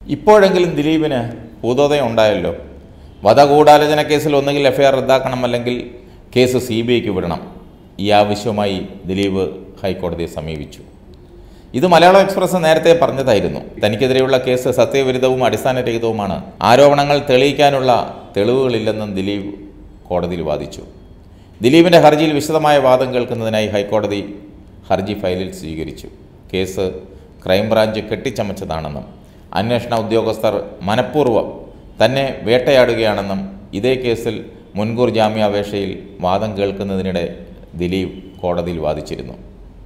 ഇപ്പോഴെങ്കിലും ദിലീപിന് ഭൂതോദയം ഉണ്ടായല്ലോ വധഗൂഢാലോചന കേസിൽ ഒന്നുകിൽ എഫ്ഐആർ റദ്ദാക്കണം അല്ലെങ്കിൽ കേസ് സി ബി ഐക്ക് വിടണം ഈ ആവശ്യവുമായി ദിലീപ് ഹൈക്കോടതിയെ സമീപിച്ചു ഇത് മലയാളം എക്സ്പ്രസ് നേരത്തെ പറഞ്ഞതായിരുന്നു തനിക്കെതിരെയുള്ള കേസ് സത്യവിരുദ്ധവും അടിസ്ഥാനരഹിതവുമാണ് ആരോപണങ്ങൾ തെളിയിക്കാനുള്ള തെളിവുകളില്ലെന്നും ദിലീപ് കോടതിയിൽ വാദിച്ചു ദിലീപിൻ്റെ ഹർജിയിൽ വിശദമായ വാദം കേൾക്കുന്നതിനായി ഹൈക്കോടതി ഹർജി ഫയലിൽ സ്വീകരിച്ചു കേസ് ക്രൈംബ്രാഞ്ച് കെട്ടിച്ചമച്ചതാണെന്നും അന്വേഷണ ഉദ്യോഗസ്ഥർ മനഃപൂർവ്വം തന്നെ വേട്ടയാടുകയാണെന്നും ഇതേ കേസിൽ മുൻകൂർ ജാമ്യാപേക്ഷയിൽ വാദം കേൾക്കുന്നതിനിടെ ദിലീപ് കോടതിയിൽ വാദിച്ചിരുന്നു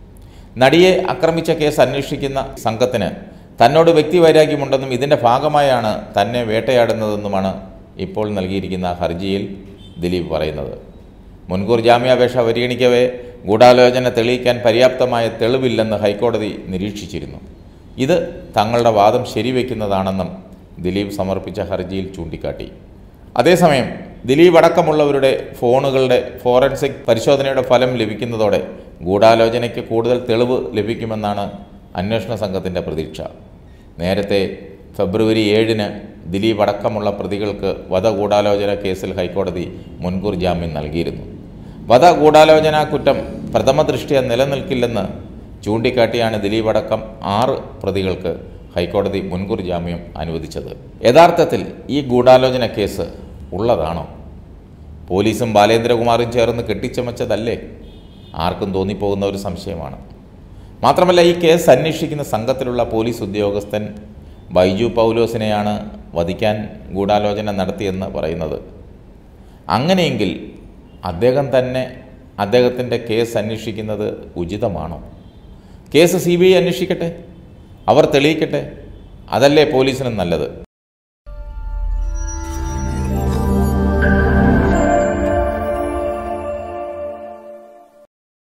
നടിയെ ആക്രമിച്ച കേസ് അന്വേഷിക്കുന്ന സംഘത്തിന് തന്നോട് വ്യക്തിവൈരാഗ്യമുണ്ടെന്നും ഇതിൻ്റെ ഭാഗമായാണ് തന്നെ വേട്ടയാടുന്നതെന്നുമാണ് ഇപ്പോൾ നൽകിയിരിക്കുന്ന ഹർജിയിൽ ദിലീപ് പറയുന്നത് മുൻകൂർ ജാമ്യാപേക്ഷ പരിഗണിക്കവേ ഗൂഢാലോചന തെളിയിക്കാൻ പര്യാപ്തമായ തെളിവില്ലെന്ന് ഹൈക്കോടതി നിരീക്ഷിച്ചിരുന്നു ഇത് തങ്ങളുടെ വാദം ശരിവെക്കുന്നതാണെന്നും ദിലീപ് സമർപ്പിച്ച ഹർജിയിൽ ചൂണ്ടിക്കാട്ടി അതേസമയം ദിലീപ് അടക്കമുള്ളവരുടെ ഫോണുകളുടെ ഫോറൻസിക് പരിശോധനയുടെ ഫലം ലഭിക്കുന്നതോടെ ഗൂഢാലോചനയ്ക്ക് കൂടുതൽ തെളിവ് ലഭിക്കുമെന്നാണ് അന്വേഷണ സംഘത്തിൻ്റെ പ്രതീക്ഷ നേരത്തെ ഫെബ്രുവരി ഏഴിന് ദിലീപ് അടക്കമുള്ള പ്രതികൾക്ക് വധഗൂഢാലോചന കേസിൽ ഹൈക്കോടതി മുൻകൂർ ജാമ്യം നൽകിയിരുന്നു വധഗൂഢാലോചന കുറ്റം പ്രഥമ ദൃഷ്ടിയ നിലനിൽക്കില്ലെന്ന് ചൂണ്ടിക്കാട്ടിയാണ് ദിലീപ് അടക്കം ആറ് പ്രതികൾക്ക് ഹൈക്കോടതി മുൻകൂർ ജാമ്യം അനുവദിച്ചത് യഥാർത്ഥത്തിൽ ഈ ഗൂഢാലോചന കേസ് ഉള്ളതാണോ പോലീസും ബാലേന്ദ്രകുമാറും ചേർന്ന് കെട്ടിച്ചമച്ചതല്ലേ ആർക്കും തോന്നിപ്പോകുന്ന ഒരു സംശയമാണ് മാത്രമല്ല ഈ കേസ് അന്വേഷിക്കുന്ന സംഘത്തിലുള്ള പോലീസ് ഉദ്യോഗസ്ഥൻ ബൈജു പൗലോസിനെയാണ് വധിക്കാൻ ഗൂഢാലോചന നടത്തിയെന്ന് പറയുന്നത് അങ്ങനെയെങ്കിൽ അദ്ദേഹം തന്നെ അദ്ദേഹത്തിൻ്റെ കേസ് അന്വേഷിക്കുന്നത് ഉചിതമാണോ കേസ് സി ബി ഐ അന്വേഷിക്കട്ടെ അവർ തെളിയിക്കട്ടെ അതല്ലേ പോലീസിനും നല്ലത്